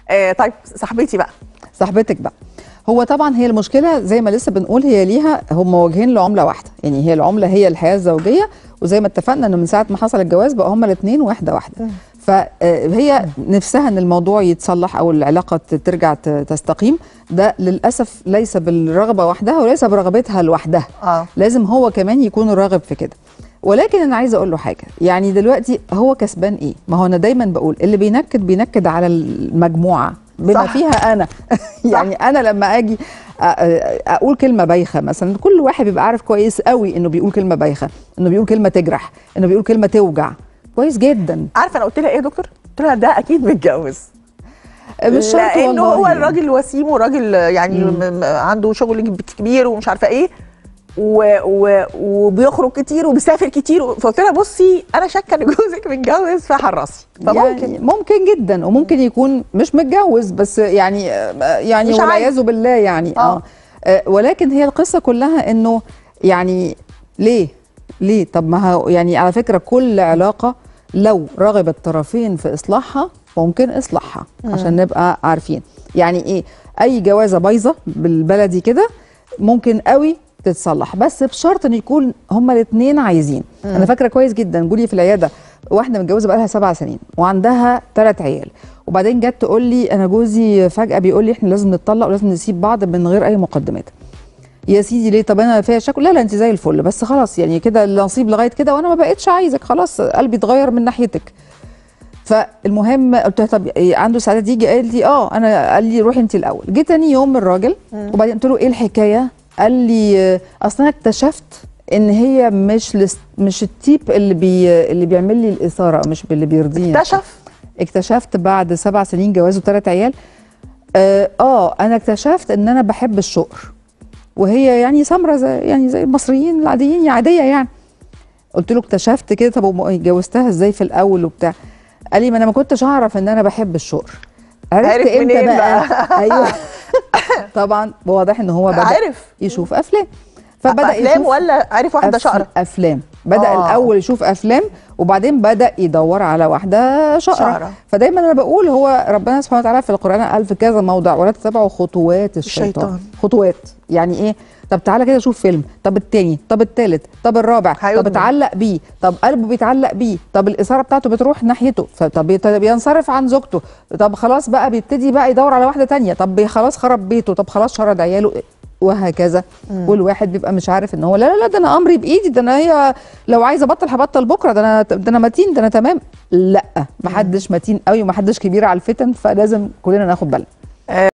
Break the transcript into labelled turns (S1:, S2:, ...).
S1: آه طيب صاحبتي بقى
S2: صاحبتك بقى هو طبعا هي المشكله زي ما لسه بنقول هي ليها هم وجهين لعمله واحده يعني هي العمله هي الحياه الزوجيه وزي ما اتفقنا ان من ساعه ما حصل الجواز بقى هم الاثنين واحده واحده فهي نفسها ان الموضوع يتصلح او العلاقه ت- ترجع ت- تستقيم ده للاسف ليس بالرغبه وحدها وليس برغبتها لوحدها
S1: اه
S2: لازم هو كمان يكون راغب في كده ولكن انا عايزه اقول له حاجه يعني دلوقتي هو كسبان ايه ما هو انا دايما بقول اللي بينكد بينكد على المجموعه بما
S1: صح.
S2: فيها انا يعني انا لما اجي أ- أ- اقول كلمه بايخه مثلا كل واحد بيبقى عارف كويس قوي انه بيقول كلمه بايخه انه بيقول كلمه تجرح انه بيقول كلمه توجع كويس جدا
S1: عارفه انا قلت لها ايه يا دكتور قلت لها ده اكيد متجوز
S2: مش شرط
S1: لانه
S2: والله
S1: هو
S2: يعني.
S1: الراجل وسيم وراجل يعني م- م- عنده شغل كبير ومش عارفه ايه و و وبيخرج كتير وبيسافر كتير فقلت لها بصي انا شاكه ان جوزك متجوز فحرصي فممكن
S2: يعني ممكن جدا وممكن يكون مش متجوز بس يعني يعني
S1: مش عايز.
S2: والعياذ بالله يعني
S1: آه.
S2: اه, آه ولكن هي القصه كلها انه يعني ليه ليه طب ما هو يعني على فكره كل علاقه لو رغب الطرفين في اصلاحها ممكن اصلاحها عشان نبقى عارفين يعني ايه اي جوازه بايظه بالبلدي كده ممكن قوي تتصلح بس بشرط ان يكون هما الاثنين عايزين انا فاكره كويس جدا جولي في العياده واحده متجوزه بقى لها سبع سنين وعندها ثلاث عيال وبعدين جت تقول لي انا جوزي فجاه بيقول لي احنا لازم نتطلق ولازم نسيب بعض من غير اي مقدمات يا سيدي ليه طب انا فيها شكل لا لا انت زي الفل بس خلاص يعني كده النصيب لغايه كده وانا ما بقتش عايزك خلاص قلبي اتغير من ناحيتك فالمهم قلت لها طب إيه عنده سعاده يجي قال لي اه انا قال لي روحي انت الاول جه تاني يوم الراجل وبعدين قلت له ايه الحكايه قال لي آه، اصل انا اكتشفت ان هي مش لس مش التيب اللي بي اللي بيعمل لي الاثاره مش اللي بيرضيني
S1: اكتشف
S2: اكتشفت بعد سبع سنين جواز وثلاث عيال آه, اه انا اكتشفت ان انا بحب الشقر وهي يعني سمره زي يعني زي المصريين العاديين عاديه يعني قلت له اكتشفت كده طب وم- اتجوزتها ازاي في الاول وبتاع قال لي ما انا ما كنتش اعرف ان انا بحب الشقر عرفت
S1: عرف
S2: امتى
S1: منين
S2: بقى,
S1: بقى؟
S2: ايوه طبعا واضح ان هو بدا
S1: عرف
S2: يشوف افلام فبدا
S1: افلام
S2: يشوف
S1: ولا عارف واحده
S2: أف-
S1: شقره
S2: افلام بدا
S1: آه.
S2: آه. الاول يشوف افلام وبعدين بدا يدور على واحده شقره,
S1: شقرة.
S2: فدايما انا بقول هو ربنا سبحانه وتعالى في القران قال في كذا موضع ولا تتبعوا خطوات الشيطان,
S1: الشيطان.
S2: خطوات يعني ايه طب تعالى كده شوف فيلم طب التاني طب التالت طب الرابع
S1: هيدمن.
S2: طب اتعلق بيه طب قلبه بيتعلق بيه طب الاثاره بتاعته بتروح ناحيته طب يت- بينصرف عن زوجته طب خلاص بقى بيبتدي بقى يدور على واحده تانية طب بي- خلاص خرب بيته طب خلاص شرد عياله وهكذا والواحد بيبقى مش عارف ان هو لا لا لا ده انا امري بايدي ده انا هي لو عايزه ابطل هبطل بكره ده انا ده انا متين ده انا تمام لا محدش متين قوي ومحدش كبير على الفتن فلازم كلنا ناخد بالنا